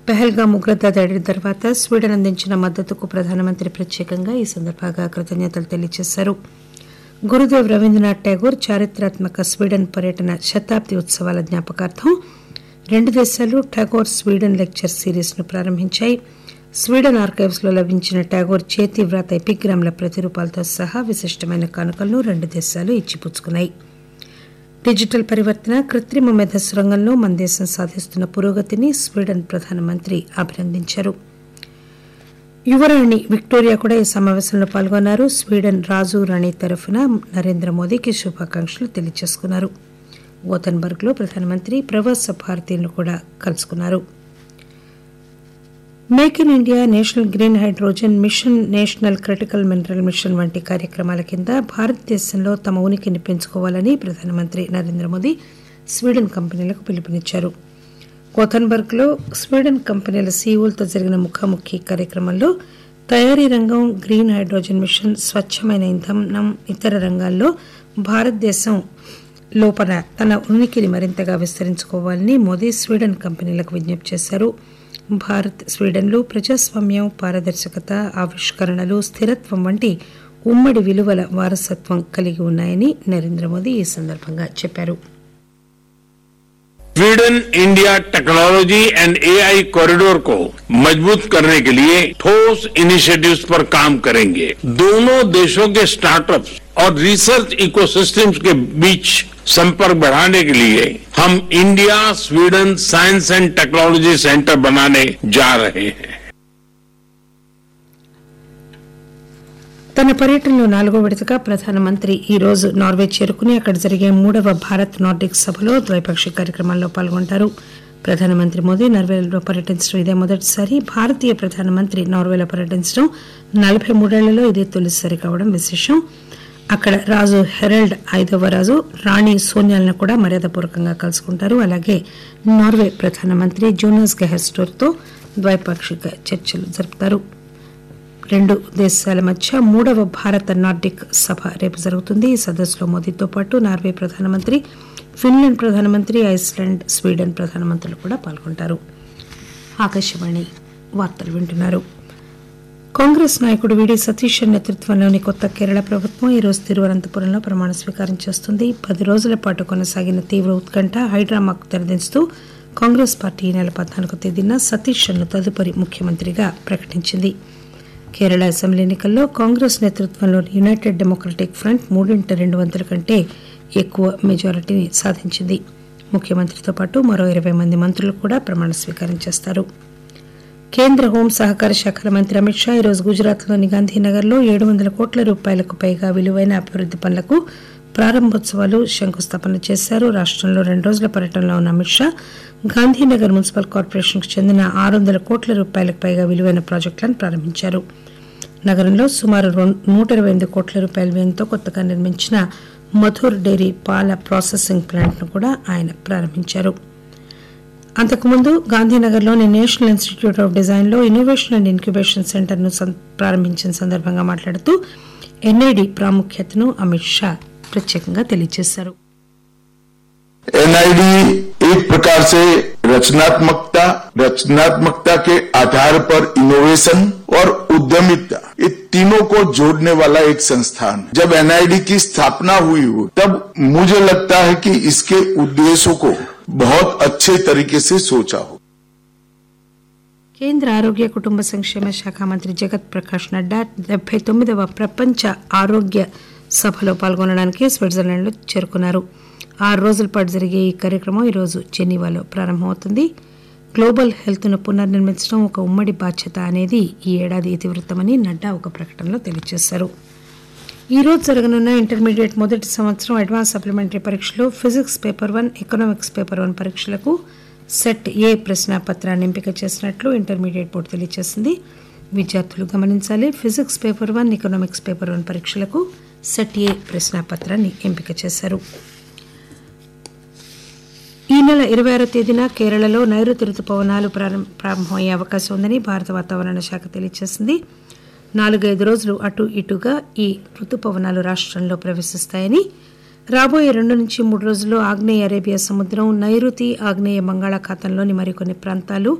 పెహల్గా ఉగ్రత దాడి తర్వాత స్వీడన్ అందించిన మద్దతుకు ప్రధానమంత్రి ప్రత్యేకంగా ఈ సందర్భంగా కృతజ్ఞతలు తెలియజేశారు గురుదేవ్ రవీంద్రనాథ్ ఠాగూర్ చారిత్రాత్మక స్వీడన్ పర్యటన శతాబ్ది ఉత్సవాల జ్ఞాపకార్థం రెండు దేశాలు ఠాగూర్ స్వీడన్ లెక్చర్ సిరీస్ ను ప్రారంభించాయి స్వీడన్ ఆర్కైవ్స్ లో లభించిన ఠాగూర్ చేతి వ్రాత ఎపిగ్రామ్ల ప్రతిరూపాలతో సహా విశిష్టమైన కానుకలను రెండు దేశాలు ఇచ్చిపుచ్చుకున్నాయి డిజిటల్ పరివర్తన కృత్రిమ మేధస్సు రంగంలో మన దేశం సాధిస్తున్న పురోగతిని స్వీడన్ ప్రధానమంత్రి అభినందించారు యువరాణి విక్టోరియా కూడా ఈ సమావేశంలో పాల్గొన్నారు స్వీడన్ రాజు రాణి తరఫున నరేంద్ర మోదీకి శుభాకాంక్షలు తెలియజేసుకున్నారు గోతన్బర్గ్ లో ప్రధానమంత్రి ప్రవాస భారతీయులను కూడా కలుసుకున్నారు make in India national green hydrogen mission national critical mineral mission వంటి కార్యక్రమాల కింద భారతదేశంలో తమ ఉనికిని పెంచుకోవాలని ప్రధానమంత్రి నరేంద్ర మోదీ స్వీడన్ కంపెనీలకు పిలుపునిచ్చారు గోథన్బర్గ్ లో స్వీడన్ కంపెనీల సీఈఓలతో జరిగిన ముఖాముఖి కార్యక్రమంలో తయారీ రంగం గ్రీన్ హైడ్రోజన్ మిషన్ స్వచ్ఛమైన ఇంధనం ఇతర రంగాల్లో భారతదేశం లోపల తన ఉనికిని మరింతగా విస్తరించుకోవాలని మోదీ స్వీడన్ కంపెనీలకు విజ్ఞప్తి చేశారు భారత్ స్వీడన్లు ప్రజాస్వామ్యం పారదర్శకత ఆవిష్కరణలు స్థిరత్వం వంటి ఉమ్మడి విలువల వారసత్వం కలిగి ఉన్నాయని నరేంద్ర మోదీ ఈ సందర్భంగా చెప్పారు Sweden India technology and AI corridor को मजबूत करने के लिए ठोस इनिशिएटिव्स पर काम करेंगे दोनों देशों के स्टार्टअप्स और रिसर्च इकोसिस्टम्स के बीच संपर्क बढ़ाने के लिए हम India Sweden science and technology centre बनाने जा रहे हैं తన పర్యటనలో నాలుగో విడతగా ప్రధానమంత్రి ఈ రోజు నార్వే చేరుకుని అక్కడ జరిగే మూడవ భారత్ నార్డిక్ సభలో ద్వైపాక్షిక కార్యక్రమాల్లో పాల్గొంటారు ప్రధానమంత్రి మోదీ నార్వేలో పర్యటించడం ఇదే మొదటిసారి భారతీయ ప్రధానమంత్రి నార్వేలో పర్యటించడం నలభై మూడేళ్లలో ఇదే తొలిసారి కావడం విశేషం అక్కడ రాజు హెరల్డ్ ఐదవ రాజు రాణి సోనియాలను కూడా మర్యాదపూర్వకంగా కలుసుకుంటారు అలాగే నార్వే ప్రధానమంత్రి జోనస్ గెహెస్టోర్తో ద్వైపాక్షిక చర్చలు జరుపుతారు రెండు దేశాల మధ్య మూడవ భారత నార్డిక్ సభ రేపు జరుగుతుంది ఈ సదస్సులో మోదీతో పాటు నార్వే ప్రధానమంత్రి ఫిన్లాండ్ ప్రధానమంత్రి ఐస్లాండ్ స్వీడన్ ప్రధానమంత్రులు కూడా పాల్గొంటారు ఆకాశవాణి వార్తలు వింటున్నారు కాంగ్రెస్ నాయకుడు విడి సతీష్ నేతృత్వంలోని కొత్త కేరళ ప్రభుత్వం ఈ రోజు తిరువనంతపురంలో ప్రమాణ స్వీకారం చేస్తుంది పది రోజుల పాటు కొనసాగిన తీవ్ర ఉత్కంఠ హైడ్రామాకు తెరదించుతూ కాంగ్రెస్ పార్టీ ఈ నెల పద్నాలుగో తేదీన సతీష్ ను తదుపరి ముఖ్యమంత్రిగా ప్రకటించింది కేరళ అసెంబ్లీ ఎన్నికల్లో కాంగ్రెస్ నేతృత్వంలోని యునైటెడ్ డెమోక్రటిక్ ఫ్రంట్ మూడింట రెండు వంతుల కంటే ఎక్కువ మెజారిటీని సాధించింది ముఖ్యమంత్రితో పాటు మరో ఇరవై మంది మంత్రులు కూడా ప్రమాణ స్వీకారం చేస్తారు కేంద్ర హోం సహకార శాఖల మంత్రి అమిత్ షా ఈరోజు గుజరాత్లోని గాంధీనగర్లో ఏడు వందల కోట్ల రూపాయలకు పైగా విలువైన అభివృద్ది పనులకు ప్రారంభోత్సవాలు శంకుస్థాపన చేశారు రాష్టంలో రెండు రోజుల పర్యటనలో ఉన్న అమిత్ షా గాంధీనగర్ మున్సిపల్ కార్పొరేషన్కు చెందిన ఆరు వందల కోట్ల రూపాయలకు పైగా విలువైన ప్రాజెక్టులను ప్రారంభించారు నగరంలో సుమారు నూట ఇరవై ఎనిమిది కోట్ల రూపాయల వ్యయంతో కొత్తగా నిర్మించిన మధుర్ డైరీ పాల ప్రాసెసింగ్ ప్లాంట్ను కూడా ఆయన ప్రారంభించారు అంతకుముందు గాంధీనగర్లోని నేషనల్ ఇన్స్టిట్యూట్ ఆఫ్ డిజైన్లో ఇన్నోవేషన్ అండ్ ఇంక్యుబేషన్ సెంటర్ను ప్రారంభించిన సందర్భంగా మాట్లాడుతూ ఎన్ఐడి ప్రాముఖ్యతను అమిత్ షా ప్రత్యేకంగా తెలియజేశారు एनआईडी एक प्रकार से रचनात्मकता रचनात्मकता के आधार पर इनोवेशन और उद्यमिता ये तीनों को जोड़ने वाला एक संस्थान है जब एनआईडी की स्थापना हुई हो तब मुझे लगता है कि इसके उद्देश्यों को बहुत अच्छे तरीके से सोचा हो కేంద్ర ఆరోగ్య కుటుంబ సంక్షేమ శాఖ మంత్రి జగత్ ప్రకాష్ నడ్డా డెబ్బై తొమ్మిదవ ప్రపంచ ఆరోగ్య సభలో పాల్గొనడానికి స్విట్జర్లాండ్లో చేరుకున్నారు ఆరు రోజుల పాటు జరిగే ఈ కార్యక్రమం ఈరోజు జెనీవాలో ప్రారంభమవుతుంది గ్లోబల్ హెల్త్ ను పునర్నిర్మించడం ఒక ఉమ్మడి బాధ్యత అనేది ఈ ఏడాది ఇతివృత్తమని నడ్డా ఒక ప్రకటనలో తెలియజేశారు ఈ రోజు జరగనున్న ఇంటర్మీడియట్ మొదటి సంవత్సరం అడ్వాన్స్ సప్లిమెంటరీ పరీక్షలు physics paper one economics paper one పరీక్షలకు సెట్ ఏ ప్రశ్నాపత్రాన్ని ఎంపిక చేసినట్లు ఇంటర్మీడియట్ బోర్డు తెలియజేసింది విద్యార్థులు గమనించాలి physics paper one economics paper one పరీక్షలకు సెట్ ఏ ప్రశ్నాపత్రాన్ని ఎంపిక చేశారు ఈ నెల ఇరవై ఆరో తేదీన కేరళలో నైరుతి రుతుపవనాలు ప్రారంభమయ్యే అవకాశం ఉందని భారత వాతావరణ శాఖ తెలియజేసింది నాలుగైదు రోజులు అటు ఇటుగా ఈ రుతుపవనాలు రాష్టంలో ప్రవేశిస్తాయని రాబోయే రెండు నుంచి మూడు రోజుల్లో ఆగ్నేయ అరేబియా సముద్రం నైరుతి ఆగ్నేయ బంగాళాఖాతంలోని మరికొన్ని ప్రాంతాలు